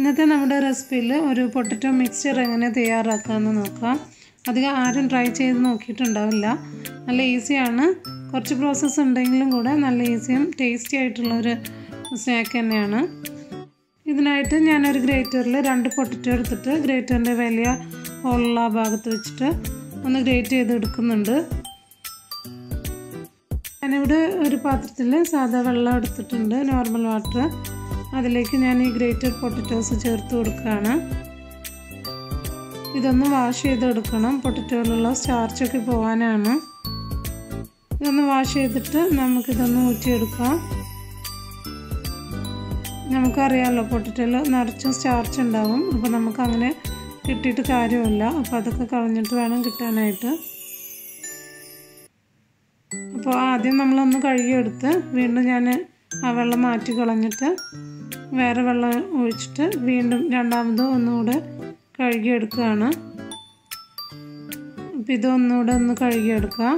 ഇന്നത്തെ നമ്മുടെ റെസിപ്പിയിൽ ഒരു പൊട്ടറ്റോ മിക്സ്ചർ എങ്ങനെ തയ്യാറാക്കാമെന്ന് നോക്കാം അധികം ആരും ട്രൈ ചെയ്ത് നോക്കിയിട്ടുണ്ടാവില്ല നല്ല ഈസിയാണ് കുറച്ച് പ്രോസസ്സ് ഉണ്ടെങ്കിലും കൂടെ നല്ല ഈസിയും ടേസ്റ്റി ആയിട്ടുള്ള ഒരു സ്നാക്ക് തന്നെയാണ് ഇതിനായിട്ട് ഞാനൊരു ഗ്രേറ്ററിൽ രണ്ട് പൊട്ടറ്റോ എടുത്തിട്ട് ഗ്രേറ്ററിൻ്റെ വലിയ ഹോളുള്ള ആ ഭാഗത്ത് വെച്ചിട്ട് ഒന്ന് ഗ്രേറ്റ് ചെയ്ത് എടുക്കുന്നുണ്ട് ഞാനിവിടെ ഒരു പാത്രത്തിൽ സാധാ വെള്ളം എടുത്തിട്ടുണ്ട് നോർമൽ വാട്ടർ അതിലേക്ക് ഞാൻ ഈ ഗ്രേറ്റഡ് പൊട്ടറ്റോസ് ചേർത്ത് കൊടുക്കുകയാണ് ഇതൊന്ന് വാഷ് ചെയ്തെടുക്കണം പൊട്ടറ്റോയിലുള്ള സ്റ്റാർച്ചൊക്കെ പോകാനാണ് ഇതൊന്ന് വാഷ് ചെയ്തിട്ട് നമുക്കിതൊന്ന് ഊറ്റിയെടുക്കാം നമുക്കറിയാമല്ലോ പൊട്ടറ്റോയിൽ നിറച്ചും സ്റ്റാർച്ച് ഉണ്ടാവും അപ്പോൾ നമുക്ക് അങ്ങനെ കിട്ടിയിട്ട് കാര്യമില്ല അപ്പോൾ അതൊക്കെ കളഞ്ഞിട്ട് വേണം കിട്ടാനായിട്ട് അപ്പോൾ ആദ്യം നമ്മളൊന്ന് കഴുകിയെടുത്ത് വീണ്ടും ഞാൻ ആ വെള്ളം മാറ്റി കളഞ്ഞിട്ട് വേറെ വെള്ളം ഒഴിച്ചിട്ട് വീണ്ടും രണ്ടാമത് ഒന്നുകൂടെ കഴുകിയെടുക്കുകയാണ് അപ്പം ഇതൊന്നുകൂടെ ഒന്ന് കഴുകിയെടുക്കുക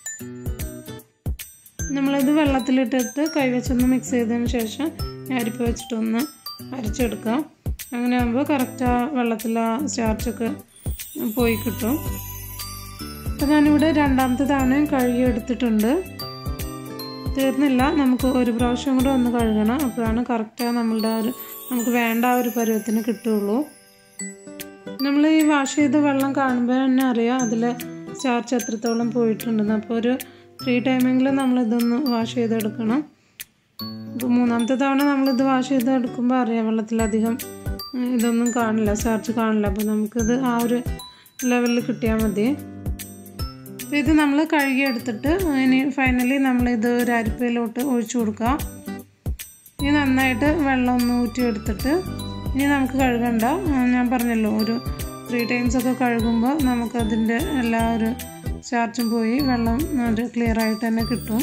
നമ്മളിത് വെള്ളത്തിലിട്ടിട്ട് കൈവച്ചൊന്ന് മിക്സ് ചെയ്തതിന് ശേഷം അരിപ്പ് വെച്ചിട്ടൊന്ന് അരച്ചെടുക്കാം അങ്ങനെ ആകുമ്പോൾ കറക്റ്റ് ആ വെള്ളത്തിൽ ആ സ്റ്റാർച്ചൊക്കെ പോയി കിട്ടും അപ്പം ഞാനിവിടെ രണ്ടാമത്തെ തവണയും കഴുകി എടുത്തിട്ടുണ്ട് തീർന്നില്ല നമുക്ക് ഒരു പ്രാവശ്യം കൂടെ ഒന്ന് കഴുകണം അപ്പോഴാണ് കറക്റ്റ് നമ്മളുടെ ഒരു നമുക്ക് വേണ്ട ആ ഒരു പരുവത്തിന് കിട്ടുള്ളൂ നമ്മൾ ഈ വാഷ് ചെയ്ത വെള്ളം കാണുമ്പോൾ തന്നെ അറിയാം അതിൽ സ്റ്റാർച്ച് എത്രത്തോളം പോയിട്ടുണ്ടെന്ന് അപ്പോൾ ഒരു ത്രീ ടൈമെങ്കിലും നമ്മളിതൊന്ന് വാഷ് ചെയ്തെടുക്കണം അപ്പോൾ മൂന്നാമത്തെ തവണ നമ്മളിത് വാഷ് ചെയ്തെടുക്കുമ്പോൾ അറിയാം വെള്ളത്തിലധികം ഇതൊന്നും കാണില്ല സ്റ്റാർച്ച് കാണില്ല അപ്പോൾ നമുക്കിത് ആ ഒരു ലെവലിൽ കിട്ടിയാൽ മതി അപ്പോൾ ഇത് നമ്മൾ കഴുകിയെടുത്തിട്ട് ഇനി ഫൈനലി നമ്മളിത് ഒരു അരിപ്പയിലോട്ട് ഒഴിച്ചു കൊടുക്കുക ഇനി നന്നായിട്ട് വെള്ളം ഒന്ന് ഊറ്റിയെടുത്തിട്ട് ഇനി നമുക്ക് കഴുകണ്ട ഞാൻ പറഞ്ഞല്ലോ ഒരു ത്രീ ടൈംസ് ഒക്കെ കഴുകുമ്പോൾ നമുക്കതിൻ്റെ എല്ലാ ഒരു സ്റ്റാർച്ചും പോയി വെള്ളം ഒരു ക്ലിയർ ആയിട്ട് തന്നെ കിട്ടും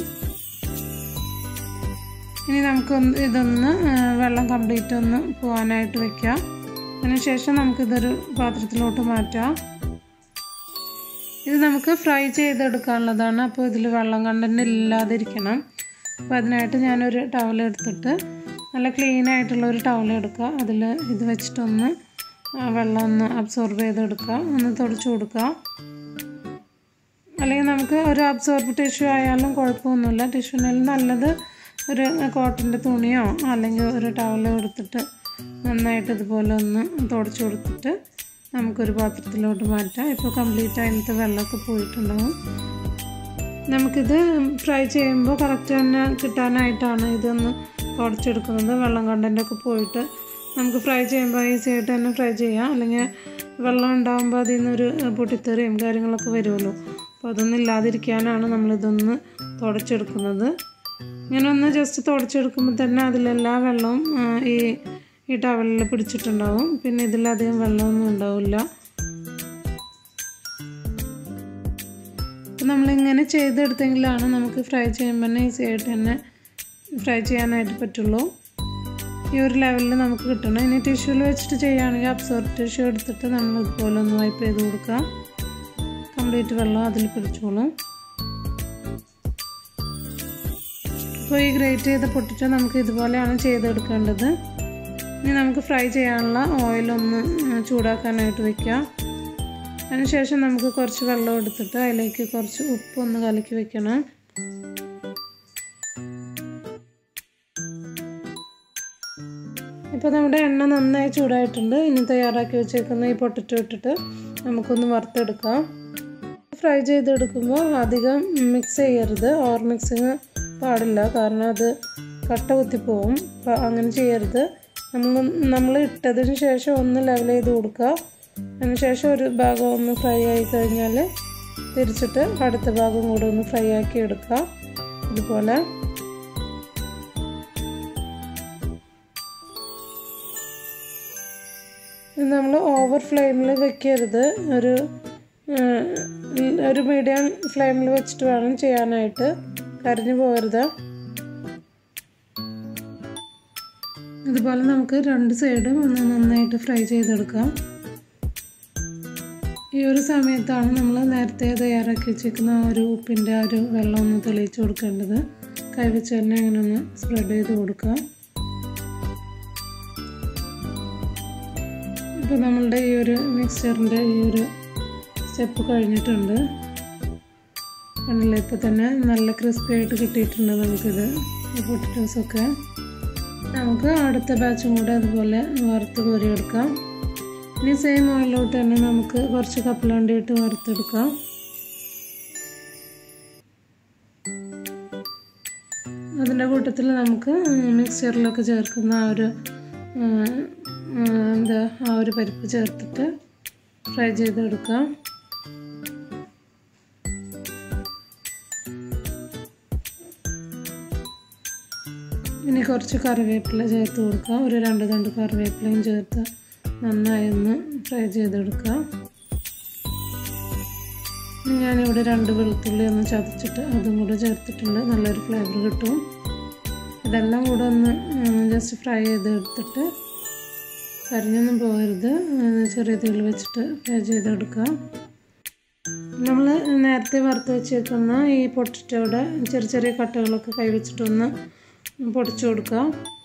ഇനി നമുക്ക് ഇതൊന്ന് വെള്ളം കംപ്ലീറ്റ് ഒന്ന് പോകാനായിട്ട് വെക്കാം അതിനുശേഷം നമുക്കിതൊരു പാത്രത്തിലോട്ട് മാറ്റാം ഇത് നമുക്ക് ഫ്രൈ ചെയ്തെടുക്കാനുള്ളതാണ് അപ്പോൾ ഇതിൽ വെള്ളം കണ്ടന്റ് ഇല്ലാതിരിക്കണം അപ്പോൾ അതിനായിട്ട് ഞാനൊരു ടവൽ എടുത്തിട്ട് നല്ല ക്ലീൻ ആയിട്ടുള്ള ഒരു ടവൽ എടുക്കുക അതിൽ ഇത് വെച്ചിട്ടൊന്ന് വെള്ളം ഒന്ന് അബ്സോർബ് ചെയ്തെടുക്കുക ഒന്ന് തുടച്ചു കൊടുക്കുക അല്ലെങ്കിൽ നമുക്ക് ഒരു അബ്സോർബ് ടിഷ്യൂ ആയാലും കുഴപ്പമൊന്നുമില്ല ടിഷ്യൂവിനെല്ലാം നല്ലത് ഒരു കോട്ടൻ്റെ തുണിയോ അല്ലെങ്കിൽ ഒരു ടവലോ എടുത്തിട്ട് നന്നായിട്ട് ഇതുപോലെ ഒന്ന് തുടച്ചു കൊടുത്തിട്ട് നമുക്കൊരു പാത്രത്തിലോട്ട് മാറ്റാം ഇപ്പോൾ കംപ്ലീറ്റ് അതിനകത്ത് വെള്ളമൊക്കെ പോയിട്ടുണ്ടാവും നമുക്കിത് ഫ്രൈ ചെയ്യുമ്പോൾ കറക്റ്റ് തന്നെ കിട്ടാനായിട്ടാണ് ഇതൊന്ന് തുടച്ചെടുക്കുന്നത് വെള്ളം കണ്ടൻ്റൊക്കെ പോയിട്ട് നമുക്ക് ഫ്രൈ ചെയ്യുമ്പോൾ ഈസി ആയിട്ട് തന്നെ ഫ്രൈ ചെയ്യാം അല്ലെങ്കിൽ വെള്ളം ഉണ്ടാകുമ്പോൾ അതിൽ നിന്നൊരു പൊട്ടിത്തെറിയും കാര്യങ്ങളൊക്കെ വരുമല്ലോ അപ്പോൾ അതൊന്നും ഇല്ലാതിരിക്കാനാണ് നമ്മളിതൊന്ന് തുടച്ചെടുക്കുന്നത് ഇങ്ങനെ ഒന്ന് ജസ്റ്റ് തുടച്ചെടുക്കുമ്പോൾ തന്നെ അതിലെല്ലാ വെള്ളവും ഈ ഈ ടവലിൽ പിടിച്ചിട്ടുണ്ടാവും പിന്നെ ഇതിലധികം വെള്ളമൊന്നും ഉണ്ടാവില്ല അപ്പം നമ്മളിങ്ങനെ ചെയ്തെടുത്തെങ്കിലാണ് നമുക്ക് ഫ്രൈ ചെയ്യുമ്പോൾ തന്നെ ഈസി ആയിട്ട് തന്നെ ഫ്രൈ ചെയ്യാനായിട്ട് പറ്റുള്ളൂ ഈ ഒരു ലെവലിൽ നമുക്ക് കിട്ടണം ഇനി ടിഷ്യൂവിൽ വെച്ചിട്ട് ചെയ്യുകയാണെങ്കിൽ അബ്സോർബ് ടിഷ്യൂ എടുത്തിട്ട് നമ്മൾ ഇതുപോലെ ഒന്ന് വൈപ്പ് ചെയ്ത് കൊടുക്കുക കംപ്ലീറ്റ് വെള്ളം അതിൽ പിടിച്ചോളും അപ്പോൾ ഈ ഗ്രേറ്റ് ചെയ്ത പൊട്ടിട്ട് നമുക്ക് ഇതുപോലെയാണ് ചെയ്തെടുക്കേണ്ടത് ഇനി നമുക്ക് ഫ്രൈ ചെയ്യാനുള്ള ഓയിലൊന്ന് ചൂടാക്കാനായിട്ട് വെക്കാം അതിനുശേഷം നമുക്ക് കുറച്ച് വെള്ളം എടുത്തിട്ട് അതിലേക്ക് കുറച്ച് ഉപ്പൊന്ന് കലക്കി വെക്കണം ഇപ്പോൾ നമ്മുടെ എണ്ണ നന്നായി ചൂടായിട്ടുണ്ട് ഇനി തയ്യാറാക്കി വെച്ചേക്കുന്ന ഈ പൊട്ടറ്റോ ഇട്ടിട്ട് നമുക്കൊന്ന് വറുത്തെടുക്കാം ഫ്രൈ ചെയ്തെടുക്കുമ്പോൾ അധികം മിക്സ് ചെയ്യരുത് ഓവർ മിക്സിങ് പാടില്ല കാരണം അത് കട്ട കുത്തിപ്പോവും അപ്പോൾ അങ്ങനെ ചെയ്യരുത് നമ്മൾ നമ്മൾ ഇട്ടതിന് ശേഷം ഒന്ന് ലെവൽ ചെയ്ത് കൊടുക്കുക അതിനുശേഷം ഒരു ഭാഗം ഒന്ന് ഫ്രൈ ആയി കഴിഞ്ഞാൽ തിരിച്ചിട്ട് അടുത്ത ഭാഗം കൂടെ ഒന്ന് ഫ്രൈ ആക്കി എടുക്കുക ഇതുപോലെ ഇത് നമ്മൾ ഓവർ ഫ്ലെയിമിൽ വെക്കരുത് ഒരു ഒരു മീഡിയം ഫ്ലെയിമിൽ വെച്ചിട്ട് വേണം ചെയ്യാനായിട്ട് കരിഞ്ഞു പോകരുത് ഇതുപോലെ നമുക്ക് രണ്ട് സൈഡും ഒന്ന് നന്നായിട്ട് ഫ്രൈ ചെയ്തെടുക്കാം ഈ ഒരു സമയത്താണ് നമ്മൾ നേരത്തെ തയ്യാറാക്കി വെച്ചിരിക്കുന്ന ആ ഒരു ഉപ്പിൻ്റെ ആ ഒരു വെള്ളം ഒന്ന് തെളിയിച്ച് കൊടുക്കേണ്ടത് കൈവച്ച് തന്നെ ഇങ്ങനെ ഒന്ന് സ്പ്രെഡ് ചെയ്ത് കൊടുക്കുക അപ്പോൾ നമ്മളുടെ ഈ ഒരു മിക്സ്ചറിൻ്റെ ഈ ഒരു സ്റ്റെപ്പ് കഴിഞ്ഞിട്ടുണ്ട് കണ്ടില്ലേ ഇപ്പോൾ തന്നെ നല്ല ക്രിസ്പി ആയിട്ട് കിട്ടിയിട്ടുണ്ട് നമുക്കിത് ഈ പൊട്ടറ്റോസൊക്കെ നമുക്ക് അടുത്ത ബാച്ചും കൂടെ അതുപോലെ വറുത്ത് കോരിയെടുക്കാം ഇനി സെയിം ഓയിലോട്ട് തന്നെ നമുക്ക് കുറച്ച് കപ്പലണ്ടി ഇട്ട് വറുത്തെടുക്കാം അതിൻ്റെ കൂട്ടത്തിൽ നമുക്ക് മിക്സറിലൊക്കെ ചേർക്കുന്ന ആ ഒരു എന്താ ആ ഒരു പരിപ്പ് ചേർത്തിട്ട് ഫ്രൈ ചെയ്തെടുക്കാം ഇനി കുറച്ച് കറിവേപ്പില ചേർത്ത് കൊടുക്കുക ഒരു രണ്ട് തണ്ട് കറിവേപ്പിലയും ചേർത്ത് നന്നായി ഒന്ന് ഫ്രൈ ചെയ്തെടുക്കുക ഇനി ഞാനിവിടെ രണ്ട് വെളുത്തുള്ളി ഒന്ന് ചതച്ചിട്ട് അതും കൂടെ ചേർത്തിട്ടുണ്ട് നല്ലൊരു ഫ്ലേവർ കിട്ടും ഇതെല്ലാം കൂടെ ഒന്ന് ജസ്റ്റ് ഫ്രൈ ചെയ്തെടുത്തിട്ട് കരിഞ്ഞൊന്നും പോകരുത് ചെറിയ തീയിൽ വെച്ചിട്ട് ഫ്രൈ ചെയ്തെടുക്കുക നമ്മൾ നേരത്തെ വറുത്ത് വെച്ചേക്കുന്ന ഈ പൊട്ടറ്റോയുടെ ചെറിയ ചെറിയ കട്ടകളൊക്കെ കൈവച്ചിട്ടൊന്ന് പൊടിച്ചു കൊടുക്കുക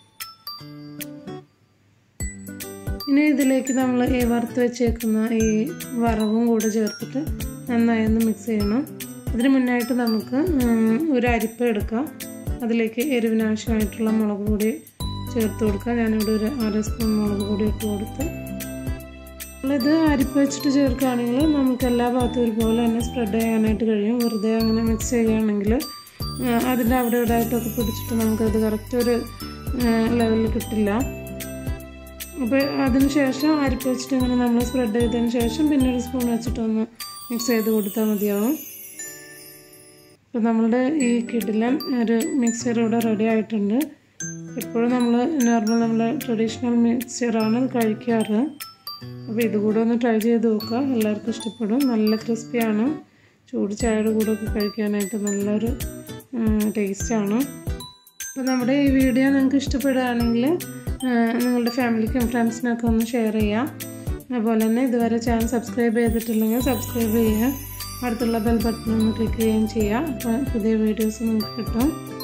ഇനി ഇതിലേക്ക് നമ്മൾ ഈ വറുത്ത് വെച്ചേക്കുന്ന ഈ വറവും കൂടെ ചേർത്തിട്ട് നന്നായി ഒന്ന് മിക്സ് ചെയ്യണം അതിന് മുന്നായിട്ട് നമുക്ക് ഒരു അരിപ്പ എടുക്കാം അതിലേക്ക് എരിവിന് ആവശ്യമായിട്ടുള്ള മുളക് പൊടി ചേർത്ത് കൊടുക്കുക ഞാനിവിടെ ഒരു അര സ്പൂൺ മുളക് പൊടി ഇട്ട് കൊടുത്ത് ഇത് അരിപ്പ വെച്ചിട്ട് ചേർക്കുകയാണെങ്കിൽ നമുക്ക് എല്ലാ ഭാഗത്തും ഒരുപോലെ തന്നെ സ്പ്രെഡ് ചെയ്യാനായിട്ട് കഴിയും വെറുതെ അങ്ങനെ മിക്സ് ചെയ്യുകയാണെങ്കിൽ അതിൻ്റെ അവിടെ ഇവിടെ ആയിട്ടൊക്കെ പിടിച്ചിട്ട് നമുക്കത് കറക്റ്റ് ഒരു ലെവലിൽ കിട്ടില്ല അപ്പോൾ അതിന് ശേഷം അരിപ്പ് വെച്ചിട്ട് ഇങ്ങനെ നമ്മൾ സ്പ്രെഡ് ചെയ്തതിന് ശേഷം പിന്നെ ഒരു സ്പൂൺ വെച്ചിട്ടൊന്ന് മിക്സ് ചെയ്ത് കൊടുത്താൽ മതിയാവും അപ്പോൾ നമ്മളുടെ ഈ കിടിലൻ ഒരു മിക്സർ ഇവിടെ റെഡി ആയിട്ടുണ്ട് എപ്പോഴും നമ്മൾ നോർമൽ നമ്മൾ ട്രഡീഷണൽ മിക്സറാണ് കഴിക്കാറ് അപ്പോൾ ഇതുകൂടെ ഒന്ന് ട്രൈ ചെയ്ത് നോക്കുക എല്ലാവർക്കും ഇഷ്ടപ്പെടും നല്ല ക്രിസ്പിയാണ് ചൂട് ചായയുടെ കൂടെ ഒക്കെ കഴിക്കാനായിട്ട് നല്ലൊരു ടേസ്റ്റാണ് അപ്പോൾ നമ്മുടെ ഈ വീഡിയോ നിങ്ങൾക്ക് ഇഷ്ടപ്പെടുകയാണെങ്കിൽ നിങ്ങളുടെ ഫാമിലിക്കും ഫ്രണ്ട്സിനൊക്കെ ഒന്ന് ഷെയർ ചെയ്യാം അതുപോലെ തന്നെ ഇതുവരെ ചാനൽ സബ്സ്ക്രൈബ് ചെയ്തിട്ടില്ലെങ്കിൽ സബ്സ്ക്രൈബ് ചെയ്യുക അടുത്തുള്ള ബെൽ ബട്ടൺ ഒന്ന് ക്ലിക്ക് ചെയ്യുകയും ചെയ്യുക അപ്പോൾ പുതിയ വീഡിയോസ് നിങ്ങൾക്ക് കിട്ടും